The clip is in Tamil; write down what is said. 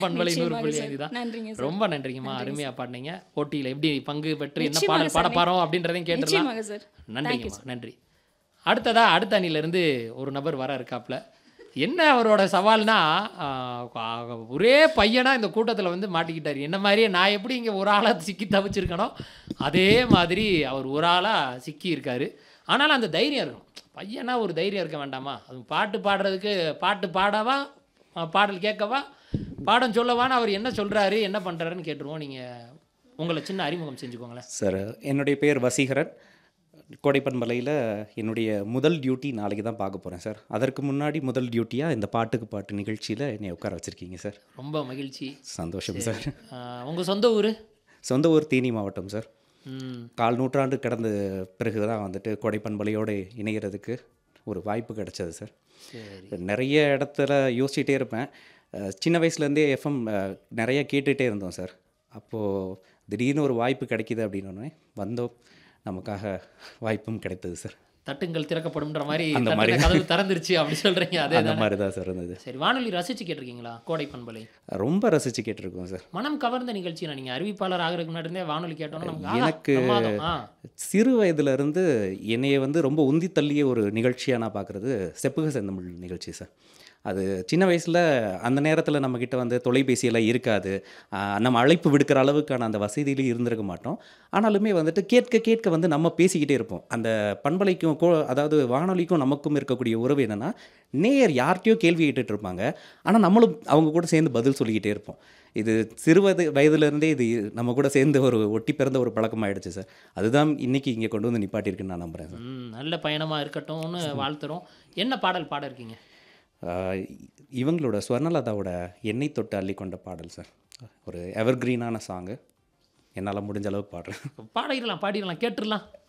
பண்பலை நூறு நிச்சயமாக புள்ளி சார். ஐந்து தான் நன்றிங்க சார். ரொம்ப நன்றிங்கம்மா அருமையா பாடினீங்க போட்டியில் எப்படி பங்கு பெற்று என்ன நிச்சயமாக பாடல் பாட சார். போறோம் அப்படின்றதையும் கேட்டுடலாம் நிச்சயமாக சார் நன்றிங்கம்மா நன்றி அடுத்ததா அடுத்த அணிலேருந்து ஒரு நபர் வர இருக்காப்புல என்ன அவரோட சவால்னா ஆஹ், ஆஹ், ஒரே பையனா இந்த கூட்டத்தில் வந்து மாட்டிக்கிட்டார் என்ன மாதிரியே நான் எப்படி இங்கே ஒரு ஆளாக சிக்கி தவிச்சிருக்கனோ அதே மாதிரி அவர் ஒரு ஆளாக சிக்கி இருக்காரு ஆனாலும் அந்த தைரியம் இருக்கும் பையனா ஒரு தைரியம் இருக்க வேண்டாமா அது பாட்டு பாடுறதுக்கு பாட்டு பாடவா ஆஹ், பாடல் கேட்கவா பாடம் சொல்லவான்னு அவர் என்ன சொல்றாரு என்ன பண்றாருன்னு கேட்டுருவோம் நீங்க உங்களை சின்ன அறிமுகம் செஞ்சுக்கோங்களேன் சார் என்னுடைய பேர் வசீகரன் கோடைப்பன்மலையில் என்னுடைய முதல் டியூட்டி நாளைக்கு தான் பார்க்க போகிறேன் சார் அதற்கு முன்னாடி முதல் டியூட்டியாக இந்த பாட்டுக்கு பாட்டு நிகழ்ச்சியில் என்னை உட்கார வச்சுருக்கீங்க சார் ரொம்ப மகிழ்ச்சி சந்தோஷம் சார் ஆஹ், உங்க சொந்த ஊர் சொந்த ஊர் தேனி மாவட்டம் சார் ம் கால் நூற்றாண்டு கடந்த பிறகு தான் வந்துட்டு கோடைப்பண்பலையோடு இணைகிறதுக்கு ஒரு வாய்ப்பு கிடைச்சது சார் சரி நிறைய இடத்துல யோசிச்சுட்டே இருப்பேன் அஹ் சின்ன வயசுலேருந்தே எஃப்எம் நிறைய கேட்டுகிட்டே இருந்தோம் சார் அப்போது திடீர்னு ஒரு வாய்ப்பு கிடைக்கிது அப்படின்னோடனே வந்தோம் நமக்காக வாய்ப்பும் கிடைத்தது சார் தட்டுங்கள் திறக்கப்படும்ன்ற மாதிரி அந்த தட்டுன மாதிரி கதவு திறந்துருச்சு அப்படி சொல்றீங்க அதே அந்த மாதிரி தான் சார் இருந்தது சரி வானொலி ரசிச்சு கேட்டிருக்கீங்களா கோடை பண்பலை ரொம்ப ரசித்து கேட்டிருக்கோம் சார் மனம் கவர்ந்த நிகழ்ச்சி நீங்க அறிவிப்பாளர் ஆகிறதுக்கு முன்னாடி இருந்தே வானொலி கேட்டோம்னா நமக்கு ஆஹா, எனக்கு பிரமாதம். ஆ சிறு வயதிலிருந்து என்னைய வந்து ரொம்ப உந்தி தள்ளிய ஒரு நிகழ்ச்சியாக நான் பார்க்குறது செப்புக செந்தமிழ் நிகழ்ச்சி சார் அது சின்ன வயசில் அந்த நேரத்தில் நம்மக்கிட்ட வந்து தொலைபேசியெல்லாம் இருக்காது ஆஹ் நம்ம அழைப்பு விடுக்கிற அளவுக்கான அந்த வசதியிலும் இருந்திருக்க மாட்டோம் ஆனாலுமே வந்துட்டு கேட்க கேட்க வந்து நம்ம பேசிக்கிட்டே இருப்போம் அந்த பண்பலைக்கும் கோ அதாவது வானொலிக்கும் நமக்கும் இருக்கக்கூடிய உறவு என்னென்னா நேயர் யார்கிட்டயோ கேள்வி கேட்டுட்டு இருப்பாங்க ஆனால் நம்மளும் அவங்க கூட சேர்ந்து பதில் சொல்லிக்கிட்டே இருப்போம் இது சிறுவயது வயதுலேருந்தே இது நம்ம கூட சேர்ந்து ஒரு ஒட்டி பிறந்த ஒரு பழக்கமாயிடுச்சு சார் அதுதான் இன்னைக்கு இங்கே கொண்டு வந்து நிப்பாட்டியிருக்குன்னு நான் நம்புகிறேன் சார் ம், நல்ல பயணமா இருக்கட்டும்னு வாழ்த்துறோம் என்ன பாடல் பாட இருக்கீங்க ஆஹ் இவங்களோட ஸ்வர்ணலதாவோட எண்ணெய் தொட்டு அள்ளி கொண்ட பாடல் சார் ஒரு எவர்கிரீனான சாங்கு என்னால் முடிஞ்ச அளவுக்கு பாடுறேன் பாடிடலாம் பாடிடலாம் கேட்டுடலாம்